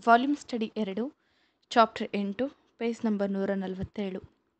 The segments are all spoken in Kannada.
ವಾಲ್ಯೂಮ್ ಸ್ಟಡಿ ಎರಡು ಚಾಪ್ಟರ್ ಎಂಟು ಪೇಜ್ ನಂಬರ್ ನೂರ ನಲವತ್ತೇಳು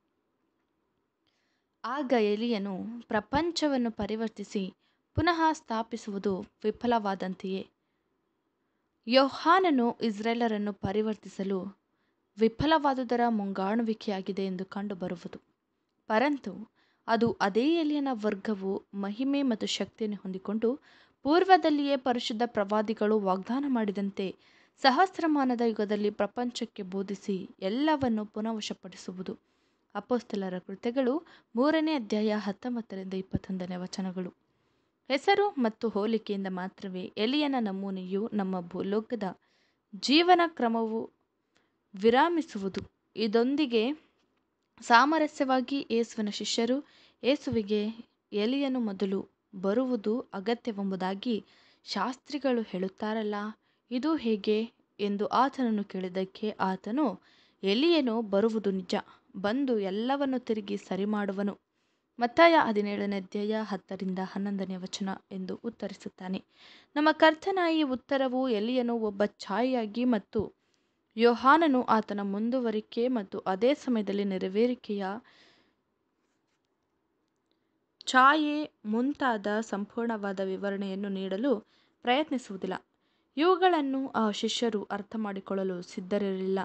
ಆಗ ಎಲಿಯನು ಪ್ರಪಂಚವನ್ನು ಪರಿವರ್ತಿಸಿ ಪುನಃ ಸ್ಥಾಪಿಸುವುದು ವಿಫಲವಾದಂತೆಯೇ ಯೋಹಾನನು ಇಸ್ರೇಲರನ್ನು ಪರಿವರ್ತಿಸಲು ವಿಫಲವಾದುದರ ಮುಂಗಾಣುವಿಕೆಯಾಗಿದೆ ಎಂದು ಕಂಡುಬರುವುದು ಪರಂತು ಅದು ಅದೇ ಎಲಿಯನ ವರ್ಗವು ಮಹಿಮೆ ಮತ್ತು ಶಕ್ತಿಯನ್ನು ಹೊಂದಿಕೊಂಡು ಪೂರ್ವದಲ್ಲಿಯೇ ಪರಿಶುದ್ಧ ಪ್ರವಾದಿಗಳು ವಾಗ್ದಾನ ಮಾಡಿದಂತೆ ಸಹಸ್ರಮಾನದ ಯುಗದಲ್ಲಿ ಪ್ರಪಂಚಕ್ಕೆ ಬೋಧಿಸಿ ಎಲ್ಲವನ್ನು ಪುನಃವಶಪಡಿಸುವುದು ಅಪೋಸ್ತಲರ ಕೃತ್ಯಗಳು ಮೂರನೇ ಅಧ್ಯಾಯ ಹತ್ತೊಂಬತ್ತರಿಂದ ಇಪ್ಪತ್ತೊಂದನೇ ವಚನಗಳು ಹೆಸರು ಮತ್ತು ಹೋಲಿಕೆಯಿಂದ ಮಾತ್ರವೇ ಎಲಿಯನ ನಮೂನೆಯು ನಮ್ಮ ಭೂಲೋಕದ ಜೀವನ ಕ್ರಮವು ವಿರಾಮಿಸುವುದು ಇದೊಂದಿಗೆ ಸಾಮರಸ್ಯವಾಗಿ ಯೇಸುವಿನ ಶಿಷ್ಯರು ಯೇಸುವಿಗೆ ಎಲಿಯನು ಮೊದಲು ಬರುವುದು ಅಗತ್ಯವೆಂಬುದಾಗಿ ಶಾಸ್ತ್ರಿಗಳು ಹೇಳುತ್ತಾರಲ್ಲ ಇದು ಹೇಗೆ ಎಂದು ಆತನನ್ನು ಕೇಳಿದ್ದಕ್ಕೆ ಆತನು ಎಲಿಯನು ಬರುವುದು ನಿಜ ಬಂದು ಎಲ್ಲವನ್ನು ತಿರುಗಿ ಸರಿ ಮಾಡುವನು ಮತ್ತಾಯ ಹದಿನೇಳನೇ ಅಧ್ಯಾಯ ಹತ್ತರಿಂದ ಹನ್ನೊಂದನೇ ವಚನ ಎಂದು ಉತ್ತರಿಸುತ್ತಾನೆ ನಮ್ಮ ಕರ್ತನ ಈ ಉತ್ತರವು ಎಲಿಯನು ಒಬ್ಬ ಛಾಯೆಯಾಗಿ ಮತ್ತು ಯೋಹಾನನು ಆತನ ಮುಂದುವರಿಕೆ ಮತ್ತು ಅದೇ ಸಮಯದಲ್ಲಿ ನೆರವೇರಿಕೆಯ ಛಾಯೆ ಮುಂತಾದ ಸಂಪೂರ್ಣವಾದ ವಿವರಣೆಯನ್ನು ನೀಡಲು ಪ್ರಯತ್ನಿಸುವುದಿಲ್ಲ ಇವುಗಳನ್ನು ಆ ಶಿಷ್ಯರು ಅರ್ಥ ಮಾಡಿಕೊಳ್ಳಲು ಸಿದ್ಧರಿರಲಿಲ್ಲ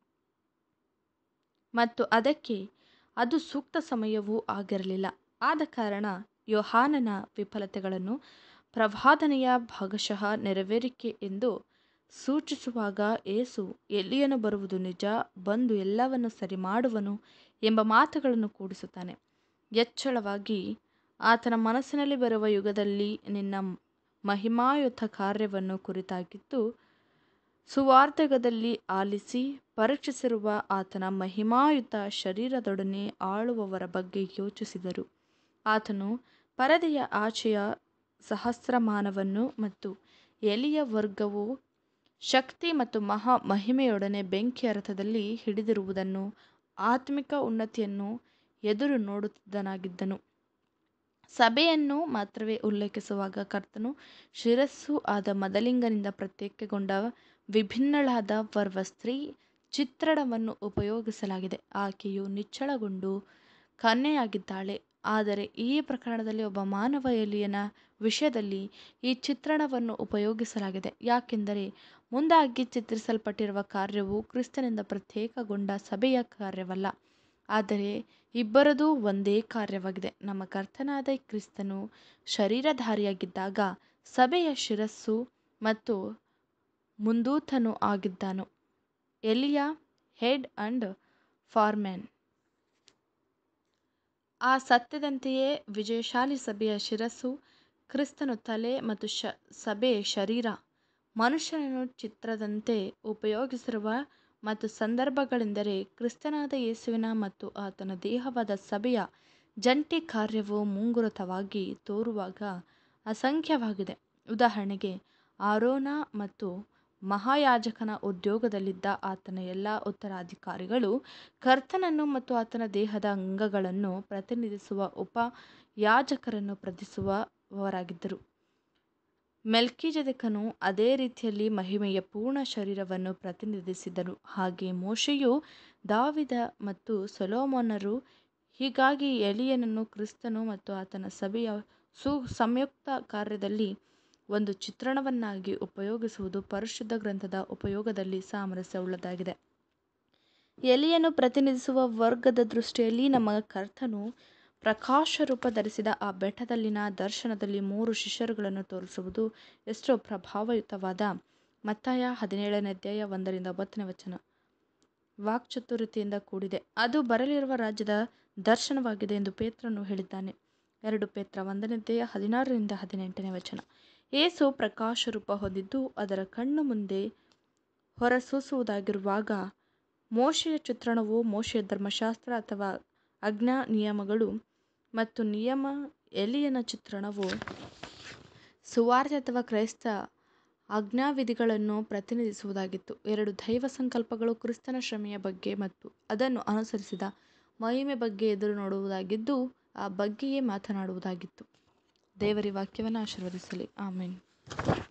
ಮತ್ತು ಅದಕ್ಕೆ ಅದು ಸೂಕ್ತ ಸಮಯವೂ ಆಗಿರಲಿಲ್ಲ ಆದ ಕಾರಣ ಯೋಹಾನನ ವಿಫಲತೆಗಳನ್ನು ಪ್ರವಾದನೆಯ ಭಾಗಶಃ ನೆರವೇರಿಕೆ ಎಂದು ಸೂಚಿಸುವಾಗ ಏಸು ಎಲಿಯನು ಬರುವುದು ನಿಜ ಬಂದು ಎಲ್ಲವನ್ನು ಸರಿ ಮಾಡುವನು ಎಂಬ ಮಾತುಗಳನ್ನು ಕೂಡಿಸುತ್ತಾನೆ ಎಚ್ಚಳವಾಗಿ ಆತನ ಮನಸ್ಸಿನಲ್ಲಿ ಬರುವ ಯುಗದಲ್ಲಿ ನಿನ್ನ ಮಹಿಮಾಯುತ ಕಾರ್ಯವನ್ನು ಕುರಿತಾಗಿದ್ದು ಸುವಾರ್ಧಗದಲ್ಲಿ ಆಲಿಸಿ ಪರೀಕ್ಷಿಸಿರುವ ಆತನ ಮಹಿಮಾಯುತ ಶರೀರದೊಡನೆ ಆಳುವವರ ಬಗ್ಗೆ ಯೋಚಿಸಿದರು ಆತನು ಪರದೆಯ ಆಚೆಯ ಸಹಸ್ರಮಾನವನ್ನು ಮತ್ತು ಎಲಿಯ ವರ್ಗವು ಶಕ್ತಿ ಮತ್ತು ಮಹಾ ಮಹಿಮೆಯೊಡನೆ ಬೆಂಕಿಯ ರಥದಲ್ಲಿ ಹಿಡಿದಿರುವುದನ್ನು ಆತ್ಮಿಕ ಉನ್ನತಿಯನ್ನು ಎದುರು ನೋಡುತ್ತಿದ್ದನಾಗಿದ್ದನು ಸಭೆಯನ್ನು ಮಾತ್ರವೇ ಉಲ್ಲೇಖಿಸುವಾಗ ಕರ್ತನು ಶಿರಸ್ಸು ಆದ ಮದಲಿಂಗನಿಂದ ಪ್ರತ್ಯೇಕಗೊಂಡ ವಿಭಿನ್ನಳಾದ ವರ್ವ ಸ್ತ್ರೀ ಚಿತ್ರಣವನ್ನು ಉಪಯೋಗಿಸಲಾಗಿದೆ ಆಕೆಯು ನಿಚ್ಚಳಗೊಂಡು ಕನ್ಯೆಯಾಗಿದ್ದಾಳೆ ಆದರೆ ಈ ಪ್ರಕರಣದಲ್ಲಿ ಒಬ್ಬ ಮಾನವ ಎಲಿಯನ ವಿಷಯದಲ್ಲಿ ಈ ಚಿತ್ರಣವನ್ನು ಉಪಯೋಗಿಸಲಾಗಿದೆ ಯಾಕೆಂದರೆ ಮುಂದಾಗಿ ಚಿತ್ರಿಸಲ್ಪಟ್ಟಿರುವ ಕಾರ್ಯವು ಕ್ರಿಸ್ತನಿಂದ ಪ್ರತ್ಯೇಕಗೊಂಡ ಸಭೆಯ ಕಾರ್ಯವಲ್ಲ ಆದರೆ ಇಬ್ಬರದು ಒಂದೇ ಕಾರ್ಯವಾಗಿದೆ ನಮ್ಮ ಕರ್ತನಾದ ಕ್ರಿಸ್ತನು ಶರೀರಧಾರಿಯಾಗಿದ್ದಾಗ ಸಭೆಯ ಶಿರಸ್ಸು ಮತ್ತು ಮುಂದೂತನು ಆಗಿದ್ದನು ಎಲಿಯ ಹೆಡ್ ಅಂಡ್ ಫಾರ್ಮ್ಯಾನ್ ಆ ಸತ್ಯದಂತೆಯೇ ವಿಜಯಶಾಲಿ ಸಭೆಯ ಶಿರಸ್ಸು ಕ್ರಿಸ್ತನು ತಲೆ ಮತ್ತು ಶ ಸಭೆ ಶರೀರ ಮನುಷ್ಯನನ್ನು ಚಿತ್ರದಂತೆ ಉಪಯೋಗಿಸಿರುವ ಮತ್ತು ಸಂದರ್ಭಗಳೆಂದರೆ ಕ್ರಿಸ್ತನಾದ ಯೇಸುವಿನ ಮತ್ತು ಆತನ ದೇಹವಾದ ಸಭೆಯ ಜಂಟಿ ಕಾರ್ಯವು ಮುಂಗುರುತವಾಗಿ ತೋರುವಾಗ ಅಸಂಖ್ಯವಾಗಿದೆ ಉದಾಹರಣೆಗೆ ಆರೋನ ಮತ್ತು ಮಹಾಯಾಜಕನ ಉದ್ಯೋಗದಲ್ಲಿದ್ದ ಆತನ ಎಲ್ಲ ಉತ್ತರಾಧಿಕಾರಿಗಳು ಕರ್ತನನ್ನು ಮತ್ತು ಆತನ ದೇಹದ ಅಂಗಗಳನ್ನು ಪ್ರತಿನಿಧಿಸುವ ಉಪ ಯಾಜಕರನ್ನು ಪ್ರತಿಸುವವರಾಗಿದ್ದರು ಮೆಲ್ಕಿಜೆದೆಕನು ಅದೇ ರೀತಿಯಲ್ಲಿ ಮಹಿಮೆಯ ಪೂರ್ಣ ಶರೀರವನ್ನು ಪ್ರತಿನಿಧಿಸಿದನು ಹಾಗೆ ಮೋಶೆಯು ದಾವಿದ ಮತ್ತು ಸೊಲೋಮೋನರು ಹೀಗಾಗಿ ಎಲಿಯನನ್ನು ಕ್ರಿಸ್ತನು ಮತ್ತು ಆತನ ಸಭೆಯ ಸು ಸಂಯುಕ್ತ ಕಾರ್ಯದಲ್ಲಿ ಒಂದು ಚಿತ್ರಣವನ್ನಾಗಿ ಉಪಯೋಗಿಸುವುದು ಪರಿಶುದ್ಧ ಗ್ರಂಥದ ಉಪಯೋಗದಲ್ಲಿ ಸಾಮರಸ್ಯವುಳ್ಳದಾಗಿದೆ ಎಲಿಯನು ಪ್ರತಿನಿಧಿಸುವ ವರ್ಗದ ದೃಷ್ಟಿಯಲ್ಲಿ ನಮ್ಮ ಕರ್ತನು ಪ್ರಕಾಶ ರೂಪ ಧರಿಸಿದ ಆ ಬೆಟ್ಟದಲ್ಲಿನ ದರ್ಶನದಲ್ಲಿ ಮೂರು ಶಿಷ್ಯರುಗಳನ್ನು ತೋರಿಸುವುದು ಎಷ್ಟೋ ಪ್ರಭಾವಯುತವಾದ ಮತ್ತಾಯ ಹದಿನೇಳನೇ ಅಧ್ಯಾಯ ಒಂದರಿಂದ ಒಂಬತ್ತನೇ ವಚನ ವಾಕ್ಚತುರತೆಯಿಂದ ಕೂಡಿದೆ ಅದು ಬರಲಿರುವ ರಾಜ್ಯದ ದರ್ಶನವಾಗಿದೆ ಎಂದು ಪೇತ್ರನು ಹೇಳಿದ್ದಾನೆ ಎರಡು ಪೇತ್ರ ಒಂದನೇ ಅಧ್ಯಾಯ ಹದಿನಾರರಿಂದ ಹದಿನೆಂಟನೇ ವಚನ ಏಸು ಪ್ರಕಾಶ ರೂಪ ಹೊಂದಿದ್ದು ಅದರ ಕಣ್ಣು ಮುಂದೆ ಹೊರಸೂಸುವುದಾಗಿರುವಾಗ ಮೋಶೆಯ ಚಿತ್ರಣವು ಮೋಶೆಯ ಧರ್ಮಶಾಸ್ತ್ರ ಅಥವಾ ಆಜ್ಞಾ ನಿಯಮಗಳು ಮತ್ತು ನಿಯಮ ಎಲಿಯನ ಚಿತ್ರಣವು ಸುವಾರ್ತೆ ಅಥವಾ ಕ್ರೈಸ್ತ ಆಜ್ಞಾವಿಧಿಗಳನ್ನು ಪ್ರತಿನಿಧಿಸುವುದಾಗಿತ್ತು ಎರಡು ದೈವ ಸಂಕಲ್ಪಗಳು ಕ್ರಿಸ್ತನ ಶ್ರಮೆಯ ಬಗ್ಗೆ ಮತ್ತು ಅದನ್ನು ಅನುಸರಿಸಿದ ಮಹಿಮೆ ಬಗ್ಗೆ ಎದುರು ನೋಡುವುದಾಗಿದ್ದು ಆ ಬಗ್ಗೆಯೇ ಮಾತನಾಡುವುದಾಗಿತ್ತು ದೇವರಿ ವಾಕ್ಯವನ್ನು ಆಶೀರ್ವದಿಸಲಿ ಆಮೇನ್